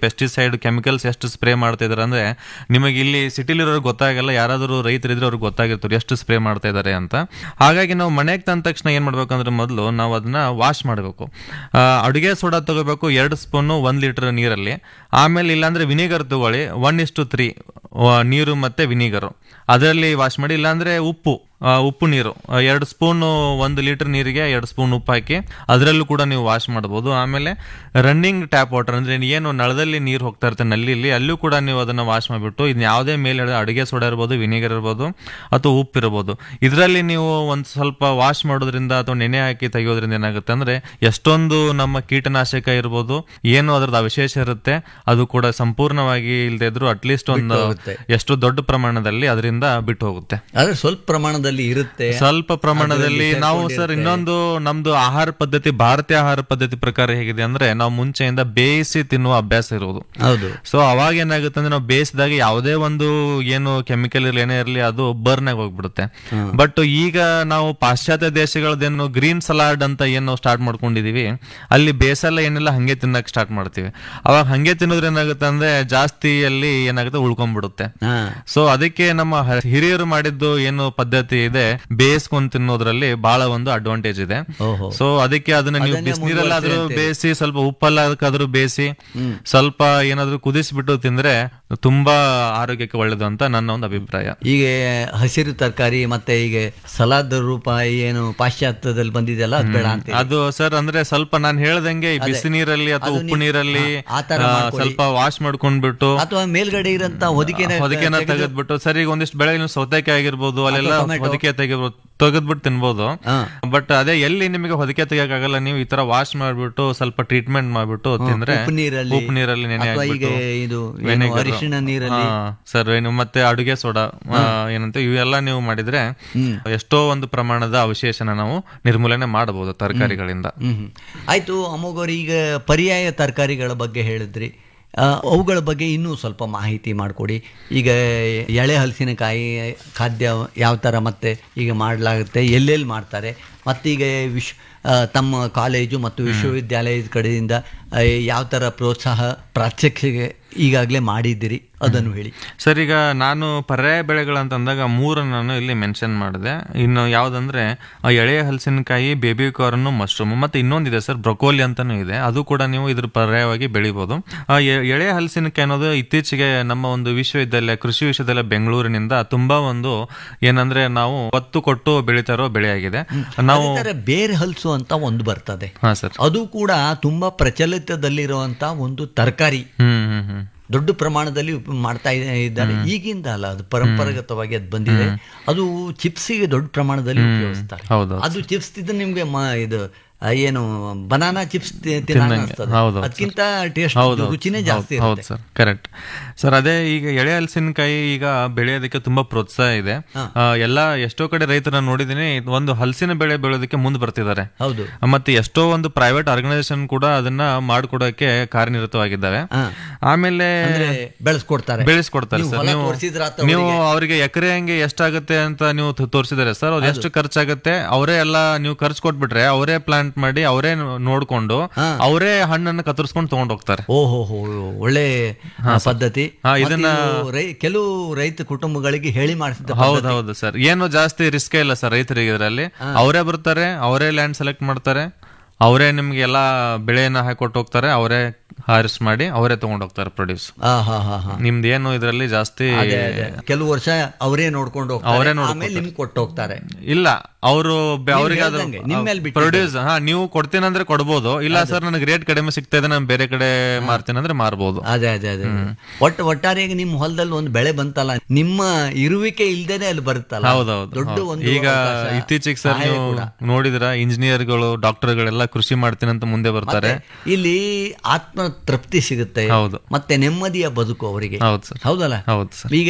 Pesticide chemicals ಎಷ್ಟು spray ಮಾಡ್ತಾ ಇದಾರೆ ಅಂದ್ರೆ ನಿಮಗೆ ಇಲ್ಲಿ ಸಿಟಿಲಿರೋರು ಗೊತ್ತಾಗಲ್ಲ ಯಾರಾದರೂ ರೈತರಿದ್ರೆ ಅವ್ರಿಗೆ ಗೊತ್ತಾಗಿರ್ತಾರೆ ಎಷ್ಟು ಸ್ಪ್ರೇ ಮಾಡ್ತಾ ಇದ್ದಾರೆ ಅಂತ ಹಾಗಾಗಿ ನಾವು ಮನೆಗೆ ತಂದ ತಕ್ಷಣ ಏನ್ ಮಾಡ್ಬೇಕಂದ್ರೆ ಮೊದಲು ನಾವು ಅದನ್ನ ವಾಶ್ ಮಾಡಬೇಕು ಅಡುಗೆ ಸೋಡಾ ತಗೋಬೇಕು ಎರಡು ಸ್ಪೂನು ಒಂದ್ ಲೀಟರ್ ನೀರಲ್ಲಿ ಆಮೇಲೆ ಇಲ್ಲಾಂದ್ರೆ ವಿನಿಗರ್ ತಗೊಳ್ಳಿ ಒನ್ ಇಷ್ಟು ತ್ರೀ ನೀರು ಮತ್ತೆ ವಿನಿಗರು ಅದರಲ್ಲಿ ವಾಶ್ ಮಾಡಿ ಇಲ್ಲಾಂದ್ರೆ ಉಪ್ಪು ಆ, ಉಪ್ಪು ನೀರು ಆ, ಎರಡು ಸ್ಪೂನು ಒಂದು ಲೀಟರ್ ನೀರಿಗೆ ಎರಡು ಸ್ಪೂನ್ ಉಪ್ಪು ಹಾಕಿ ಅದರಲ್ಲೂ ಕೂಡ ನೀವು ವಾಶ್ ಮಾಡ್ಬೋದು ಆಮೇಲೆ ರನ್ನಿಂಗ್ ಟ್ಯಾಪ್ ವಾಟರ್ ಅಂದ್ರೆ ಏನು ನಳದಲ್ಲಿ ನೀರು ಹೋಗ್ತಾ ಇರುತ್ತೆ ನಲ್ಲಿಲಿ ಅಲ್ಲೂ ಕೂಡ ನೀವು ಅದನ್ನ ವಾಶ್ ಮಾಡಿಬಿಟ್ಟು ಇದು ಯಾವುದೇ ಮೇಲೆ ಅಡುಗೆ ಸೋಡಾ ಇರ್ಬೋದು ವಿನಿಗರ್ ಇರ್ಬೋದು ಅಥವಾ ಉಪ್ಪು ಇರ್ಬೋದು ಇದರಲ್ಲಿ ನೀವು ಒಂದು ಸ್ವಲ್ಪ ವಾಶ್ ಮಾಡೋದ್ರಿಂದ ಅಥವಾ ನೆನೆ ಹಾಕಿ ತೆಗೆಯೋದ್ರಿಂದ ಏನಾಗುತ್ತೆ ಅಂದ್ರೆ ಎಷ್ಟೊಂದು ನಮ್ಮ ಕೀಟನಾಶಕ ಇರ್ಬೋದು ಏನು ಅದ್ರದ್ದು ಅವಶೇಷ ಇರುತ್ತೆ ಅದು ಕೂಡ ಸಂಪೂರ್ಣವಾಗಿ ಇಲ್ಲದೆ ಇದ್ರು ಅಟ್ಲೀಸ್ಟ್ ಒಂದು ಹೋಗುತ್ತೆ. ಎಷ್ಟು ದೊಡ್ಡ ಪ್ರಮಾಣದಲ್ಲಿ ಅದರಿಂದ ಬಿಟ್ಟು ಹೋಗುತ್ತೆ ಆದ್ರೆ ಸ್ವಲ್ಪ ಪ್ರಮಾಣದಲ್ಲಿ ಇರುತ್ತೆ ಸ್ವಲ್ಪ ಪ್ರಮಾಣದಲ್ಲಿ ಅದ್ರಲ್ಲಿ ನಾವು ಸರ್ ಸೇರ್ಕೊಂಡಿರುತ್ತೆ. ಇನ್ನೊಂದು ನಮ್ದು ಆಹಾರ ಪದ್ಧತಿ ಭಾರತೀಯ ಆಹಾರ ಪದ್ಧತಿ ಪ್ರಕಾರ ಹೇಗಿದೆ ಅಂದ್ರೆ ನಾವು ಮುಂಚೆಯಿಂದ ಬೇಯಿಸಿ ತಿನ್ನುವ ಅಭ್ಯಾಸ ಇರೋದು ಹೌದು ಸೊ ಅವಾಗ ಏನಾಗುತ್ತೆ ಅಂದ್ರೆ ನಾವು ಬೇಯಿಸಿದಾಗ ಯಾವುದೇ ಒಂದು ಏನು ಕೆಮಿಕಲ್ ಇರಲಿ ಏನೇ ಇರಲಿ ಅದು ಬರ್ನ್ ಆಗಿ ಹೋಗ್ಬಿಡುತ್ತೆ ಬಟ್ ಈಗ ನಾವು ಪಾಶ್ಚಾತ್ಯ ದೇಶಗಳದ್ದೇನು ಗ್ರೀನ್ ಸಲಾಡ್ ಅಂತ ಏನು ನಾವು ಸ್ಟಾರ್ಟ್ ಮಾಡ್ಕೊಂಡಿದೀವಿ ಅಲ್ಲಿ ಬೇಸಲ್ಲ ಏನೆಲ್ಲ ಹಂಗೆ ತಿನ್ನಕ್ ಸ್ಟಾರ್ಟ್ ಮಾಡ್ತೀವಿ ಅವಾಗ ಹಂಗೆ ತಿನ್ನೋದ್ರ ಏನಾಗುತ್ತೆ ಅಂದ್ರೆ ಜಾಸ್ತಿ ಅಲ್ಲಿ ಏನಾಗುತ್ತೆ ಉಳ್ಕೊಂಡ್ಬಿಡುತ್ತೆ ಹಾ ಸೊ ಅದಕ್ಕೆ ನಮ್ಮ ಹ- ಹಿರಿಯರು ಮಾಡಿದ್ದು ಏನು ಪದ್ಧತಿ ಇದೆ ಬೇಯಿಸ್ಕೊಂಡ್ ತಿನ್ನೋದ್ರಲ್ಲಿ ಬಹಳ ಒಂದು ಅಡ್ವಾಂಟೇಜ್ ಇದೆ ಓಹೋ ಸೊ ಅದಕ್ಕೆ ಅದನ್ನ ನೀವು ಅದನ್ನೇ ಬಿಸಿನೀರಲ್ಲಾದ್ರೂ ಮುಂದುವರ್ಸಿ ಬೇಯಿಸಿ ಸ್ವಲ್ಪ ಉಪ್ಪಲ್ಲಾದ್ರೂ ಬೇಯಿಸಿ ಸ್ವಲ್ಪ ಏನಾದ್ರೂ ಕುದಿಸ್ಬಿಟ್ಟು ತಿಂದ್ರೆ ತುಂಬಾ ಆರೋಗ್ಯಕ್ಕೆ ಒಳ್ಳೇದು ಅಂತ ನನ್ನ ಒಂದು ಅಭಿಪ್ರಾಯ ಈಗ ಹಸಿರು ತರಕಾರಿ ಮತ್ತೆ ಈಗ ಸಲಾದ್ ರೂಪ ಏನು ಪಾಶ್ಚಾತ್ಯದಲ್ಲಿ ಬಂದಿದೆಯಲ್ಲ ಅದು ಬೇಡ ಅಂತ ಅದು ಸರ್ ಅಂದ್ರೆ ಸ್ವಲ್ಪ ನಾನು ಹೇಳ್ದಂಗೆ ಈ ಬಿಸಿ ನೀರಲ್ಲಿ ಅಥವಾ ಅದು ಉಪ್ಪು ನೀವು- ನೀರಲ್ಲಿ ಆ ತರ ಆ, ಮಾಡ್ಕೊಳ್ಳಿ. ಸ್ವಲ್ಪ ವಾಶ್ ಮಾಡ್ಕೊಂಡ್ಬಿಟ್ಟು ಅಥವಾ ಮೇಲ್ಗಡೆ ಇರಂತ ಹೊದಿಕೆನ ಹೊದಿಕೆನ ತೆಗೆದ್ಬಿಟ್ಟು ಸರಿ ಈಗ ಒಂದಿಷ್ಟು ಬೆಳೆ ನೀವು ಸೌತೆಕಾಯಿ ಆಗಿರ್ಬೋದು ಅಲ್ಲೆಲ್ಲ ಟೊಮೆಟೊ. ಹೊದಿಕೆ ತೆಗಿಬೋದು ತೆಗೆದ್ಬಿಟ್ಟು ತಿನ್ಬೋದು ಹಾ. ಬಟ್ ಅದೇ ಎಲ್ಲಿ ನಿಮಗೆ ಹೊದಿಕೆ ತೆಗಿಯಕ್ಕಾಗಲ್ಲ ನೀವು ಈ ತರ ವಾಶ್ ಮಾಡ್ಬಿಟ್ಟು ಸ್ವಲ್ಪ ಟ್ರೀಟ್ಮೆಂಟ್ ಮಾಡ್ಬಿಟ್ಟು ತಿಂದ್ರೆ ಉಪ್ಪು ನೀರಲ್ಲಿ ಉಪ್ಪು ನೀರಲ್ಲಿ ನೆನೆ ಅಥವಾ ಈಗ ಹಾಕ್ಬಿಟ್ಟು ಇದು ಏನು vinegar. ಅರಿಶಿಣ ನೀರಲ್ಲಿ ಹಾ, ಸರ್ ಏನು ಮತ್ತೆ ಅಡುಗೆ ಸೋಡಾ ಆ, ಏನಂತ ಇವೆಲ್ಲ ನೀವು ಮಾಡಿದ್ರೆ ಎಷ್ಟೋ ಒಂದು ಪ್ರಮಾಣದ ಅವಶೇಷನ ನಾವು ನಿರ್ಮೂಲನೆ ಮಾಡಬಹುದು ತರಕಾರಿಗಳಿಂದ ಹ್ಮ್ ಹ್ಮ್. ಆಯ್ತು ಅಮೋಘವ್ರು ಈಗ ಪರ್ಯಾಯ ತರಕಾರಿಗಳ ಬಗ್ಗೆ ಹೇಳಿದ್ರಿ ಆ, ಅವುಗಳ ಬಗ್ಗೆ ಇನ್ನೂ ಸ್ವಲ್ಪ ಮಾಹಿತಿ ಮಾಡಿಕೊಡಿ ಈಗ ಎಳೆ ಹಲಸಿನಕಾಯಿ ಖಾದ್ಯ ಯಾವ ಥರ ಮತ್ತೆ ಈಗ ಮಾಡಲಾಗುತ್ತೆ ಎಲ್ಲೆಲ್ಲಿ ಮಾಡ್ತಾರೆ ಮತ್ತೀಗ ವಿಶ್ ಆ, ತಮ್ಮ ಕಾಲೇಜು ಮತ್ತು ವಿಶ್ವವಿದ್ಯಾಲಯದ ಕಡೆಯಿಂದ ಆ, ಯಾವ ಥರ ಪ್ರೋತ್ಸಾಹ ಪ್ರಾತ್ಯಕ್ಷಿಕೆ ಈಗಾಗಲೇ ಮಾಡಿದ್ದೀರಿ ಅದನ್ನು ಹೇಳಿ ಸರ್ ಈಗ ನಾನು ಪರ್ಯಾಯ ಬೆಳೆಗಳಂತ ಅಂದಾಗ ಮೂರು ನಾನು ಇಲ್ಲಿ ಮೆನ್ಷನ್ ಮಾಡಿದೆ ಇನ್ನು ಯಾವ್ದಂದ್ರೆ ಆ ಎಳೆಯ ಹಲಸಿನಕಾಯಿ ಬೇಬಿ ಕಾರ್ನ್ ಮಶ್ರೂಮ್ ಮತ್ತೆ ಇನ್ನೊಂದಿದೆ ಸರ್ ಬ್ರೊಕೋಲಿ ಅಂತಾನು ಇದೆ ಅದು ಕೂಡ ನೀವು ಇದ್ರ ಪರ್ಯಾಯವಾಗಿ ಬೆಳಿಬಹುದು ಆ ಎ- ಎಳೆಯ ಹಲಸಿನಕಾಯಿ ಅನ್ನೋದು ಇತ್ತೀಚೆಗೆ ನಮ್ಮ ಒಂದು ವಿಶ್ವವಿದ್ಯಾಲಯ ಕೃಷಿ ವಿಶ್ವವಿದ್ಯಾಲಯ ಬೆಂಗಳೂರಿನಿಂದ ತುಂಬಾ ಒಂದು ಏನಂದ್ರೆ ನಾವು ಒತ್ತು ಕೊಟ್ಟು ಬೆಳೀತಾ ಇರೋ ಬೆಳೆಯಾಗಿದೆ ನಾವು ಅದೇ ಥರ ಬೇರೆ ಹಲಸು ಅಂತ ಒಂದು ಬರ್ತದೆ ಹಾ ಸರ್ ಅದು ಕೂಡ ತುಂಬಾ ಪ್ರಚಲಿತದಲ್ಲಿರುವಂತ ಒಂದು ತರಕಾರಿ ಹ್ಮ್ ಹ್ಮ್ ಹ್ಮ್ ದೊಡ್ಡ ಪ್ರಮಾಣದಲ್ಲಿ ಉಪ- ಮಾಡ್ತಾ ಇದ- ಇದ್ದಾರೆ ಈಗಿಂದ ಅಲ್ಲ ಅದು ಪರಂಪರಾಗತವಾಗಿ ಅದು ಬಂದಿದೆ ಅದು ಚಿಪ್ಸಿಗೆ ದೊಡ್ಡ ಪ್ರಮಾಣದಲ್ಲಿ ಉಪಯೋಗಿಸ್ತಾರೆ ಹೌದು ಅದು ಚಿಪ್ಸ್ ತಿಂದ್ರೆ ನಿಮ್ಗೆ ಮ- ಇದು ಆ, ಏನು ಬನಾನಾ ಚಿಪ್ಸ್ ತಿನ್ನಂಗೆ ಹೌದು, ಅದಕ್ಕಿಂತ ಟೇಸ್ಟ್ ಹೌದು ರುಚಿನೇ ಜಾಸ್ತಿ ಹೌದು ಇರುತ್ತೆ ಸರ್ ಕರೆಕ್ಟ್ ಸರ್ ಅದೇ ಈಗ ಎಳೆ ಹಲಸಿನಕಾಯಿ ಈಗ ಬೆಳೆಯೋದಕ್ಕೆ ತುಂಬಾ ಪ್ರೋತ್ಸಾಹ ಇದೆ ಆ, ಎಲ್ಲ ಎಷ್ಟೋ ಕಡೆ ರೈತರನ್ನ ನೋಡಿದೀನಿ ಒಂದು ಹಲಸಿನ ಬೆಳೆ ಬೆಳೆಯೋದಕ್ಕೆ ಮುಂದೆ ಬರ್ತಿದ್ದಾರೆ ಹೌದು ಮತ್ತೆ ಎಷ್ಟೋ ಒಂದು ಪ್ರೈವೇಟ್ ಆರ್ಗನೈಸೇಷನ್ ಕೂಡ ಅದನ್ನ ಮಾಡ್ಕೊಡಕ್ಕೆ ಕಾರ್ಯನಿರತವಾಗಿದ್ದಾವೆ ಹಾ. ಆಮೇಲೆ ಅಂದ್ರೆ ಬೆಳೆಸ್ಕೊಡ್ತಾರೆ ಬೆಳೆಸ್ಕೊಡ್ತಾರೆ ನೀವು ಸರ್ ಹೊಲ ನೀವು ತೋರ್ಸಿದ್ರ ಆತ ನೀವು ಅವರಿಗೆ ಎಕರೆ ಹಂಗೆ ಎಷ್ಟಾಗುತ್ತೆ ಅಂತ ನೀವು ತೋ- ತೋರ್ಸಿದಾರೆ ಸರ್ ಅವ್ರು ಎಷ್ಟು ಖರ್ಚಾಗುತ್ತೆ ಅವರೇ ಎಲ್ಲ ನೀವು ಖರ್ಚು ಕೊಟ್ಬಿಟ್ರೆ ಅವರೇ ಪ್ಲಾಂಟ್ ಮಾಡಿ ಅವರೇ ನೋಡ್ಕೊಂಡು ಅವರೇ ಹಣ್ಣನ್ನು ಕತ್ತರಿಸ್ಕೊಂಡು ತಗೊಂಡ್ ಹೋಗ್ತಾರೆ ಓಹೋ ಹೋ ಒಳ್ಳೆ ಆ, ಪದ್ಧತಿ ಹಾ, ಮತ್ತೆ ಇದನ್ನ- ಇದು ರೈ- ಕೆಲವು ರೈತ ಕುಟುಂಬಗಳಿಗೆ ಹೇಳಿ ಮಾಡಿಸಿದ ಹೌದು ಹೌದು ಸರ್ ಏನು ಜಾಸ್ತಿ ರಿಸ್ಕ್ ಇಲ್ಲ ಸರ್ ರೈತರಿಗೆ ಇದರಲ್ಲಿ ಅವರೇ ಬರ್ತಾರೆ ಅವರೇ ಲ್ಯಾಂಡ್ ಸೆಲೆಕ್ಟ್ ಮಾಡ್ತಾರೆ ಅವರೇ ನಿಮ್ಗೆ ಎಲ್ಲಾ ಬೆಳೆಯನ್ನ ಹಾಕೊಟ್ಟು ಹೋಗ್ತಾರೆ ಅವರೇ ಹಾರಿಸ್ ಮಾಡಿ ಅವರೇ ತಗೊಂಡ್ ಹೋಗ್ತಾರೆ ಪ್ರೊಡ್ಯೂಸ್ ಹಾ ಹಾ ಹಾ ಹಾ ನಿಮ್ದು ಏನು ಇದರಲ್ಲಿ ಜಾಸ್ತಿ ಅದೇ ಅದೇ ಕೆಲವು ವರ್ಷ ಅವರೇ ನೋಡ್ಕೊಂಡು ಹೋಗ್ತಾರೆ ಆಮೇಲೆ ನಿಮ್ಗೆ ಕೊಟ್ಟು ಹೋಗ್ತಾರೆ ಇಲ್ಲ ಅವರು ಅವರಿಗೆ ಅದು ಹೇಳ್ದಂಗೆ, ನಿಮ್ ಮೇಲ್ ಬಿಟ್ಟಿದ್ದು. ಪ್ರೊಡ್ಯೂಸ್ ಹಾ ನೀವು ಕೊಡ್ತೀನಿ ಅಂದ್ರೆ ಕೊಡ್ಬೋದು ಇಲ್ಲ ಸರ್ ನನಗೆ ರೇಟ್ ಕಡಿಮೆ ಸಿಗ್ತಾ ಇದೆ ನಾನು ಬೇರೆ ಕಡೆ ಮಾರ್ತೀನಿ ಅಂದ್ರೆ ಮಾರ್ಬೋದು ಅದೇ ಅದೇ ಅದೇ ಒಟ್ಟು ಒಟ್ಟಾರೆಯಾಗಿ ನಿಮ್ಮ ಹೊಲದಲ್ಲಿ ಒಂದು ಬೆಳೆ ಬಂತಲ್ಲ ನಿಮ್ಮ ಇರುವಿಕೆ ಇಲ್ದೇನೆ ಅಲ್ಲಿ ಬರುತ್ತಲ್ಲ ಹೌದೌದು ದೊಡ್ಡ ಹೌದು. ಒಂದು ಈಗ ಅವಕಾಶ, ಇತ್ತೀಚೆಗೆ ಸರ್ ಸಹಾಯ ನೀವು ಕೂಡ. ನೋಡಿದ್ರ ಇಂಜಿನಿಯರ್ಗಳು ಡಾಕ್ಟರ್ಗಳೆಲ್ಲ ಕೃಷಿ ಮಾಡ್ತೀನಿ ಅಂತ ಮುಂದೆ ಬರ್ತಾರೆ ಇಲ್ಲಿ ಆತ್ಮ ತೃಪ್ತಿ ಸಿಗುತ್ತೆ ಹೌದು. ಮತ್ತೆ ನೆಮ್ಮದಿಯ ಬದುಕು ಅವರಿಗೆ ಹೌದು ಸರ್ ಹೌದಲ್ಲ ಹೌದು ಸರ್ ಈಗ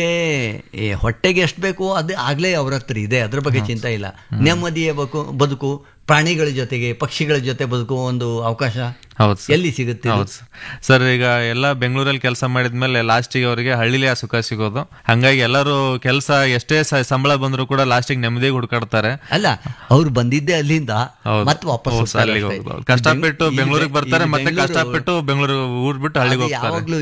ಈ ಹೊಟ್ಟೆಗೆ ಎಷ್ಟು ಬೇಕೋ ಅದು ಆಗ್ಲೇ ಅವ್ರ ಹತ್ರ ಇದೆ ಅದ್ರ ಬಗ್ಗೆ ಚಿಂತೆ ಇಲ್ಲ ನೆಮ್ಮದಿಯ ಬದುಕು ಬದುಕು ಪ್ರಾಣಿಗಳ ಜೊತೆಗೆ ಪಕ್ಷಿಗಳ ಜೊತೆ ಬದುಕುವ ಒಂದು ಅವಕಾಶ ಹೌದು ಸರ್ ಎಲ್ಲಿ ಸಿಗುತ್ತೆ ಇದು? ಹೌದು ಸರ್ ಸರ್ ಈಗ ಎಲ್ಲ ಬೆಂಗಳೂರಲ್ಲಿ ಕೆಲಸ ಮಾಡಿದ್ಮೇಲೆ ಲಾಸ್ಟಿಗೆ ಅವರಿಗೆ ಹಳ್ಳಿಲೇ ಆ ಸುಖ ಸಿಗೋದು ಹಂಗಾಗಿ ಎಲ್ಲರೂ ಕೆಲಸ ಎಷ್ಟೇ ಸ- ಸಂಬಳ ಬಂದ್ರು ಕೂಡ ಲಾಸ್ಟಿಗೆ ನೆಮ್ಮದಿಗೆ ಹುಡುಕಾಡ್ತಾರೆ ಅಲ್ಲ ಅವ್ರು ಬಂದಿದ್ದೆ ಅಲ್ಲಿಂದ ಹೌದು. ಮತ್ತೆ ವಾಪಸ್ ಹೌದು, ಹೋಗ್ತಾರೆ ಅಲ್ಲಿಗೆ ಅಷ್ಟೇ. ಹೋಗೋದು. ಕಷ್ಟಪಟ್ಟು ಈ ಬೆಂಗ್- ಬೆಂಗಳೂರಿಗೆ ಬರ್ತಾರೆ ಈ ಮತ್ತೆ ಬೆಂಗಳೂರು- ಕಷ್ಟಪಟ್ಟು ಬೆಂಗಳೂರು ಊರ್ ಬಿಟ್ಟು ಹಳ್ಳಿಗೆ ಅದು ಹೋಗ್ತಾರೆ ಯಾವಾಗ್ಲೂ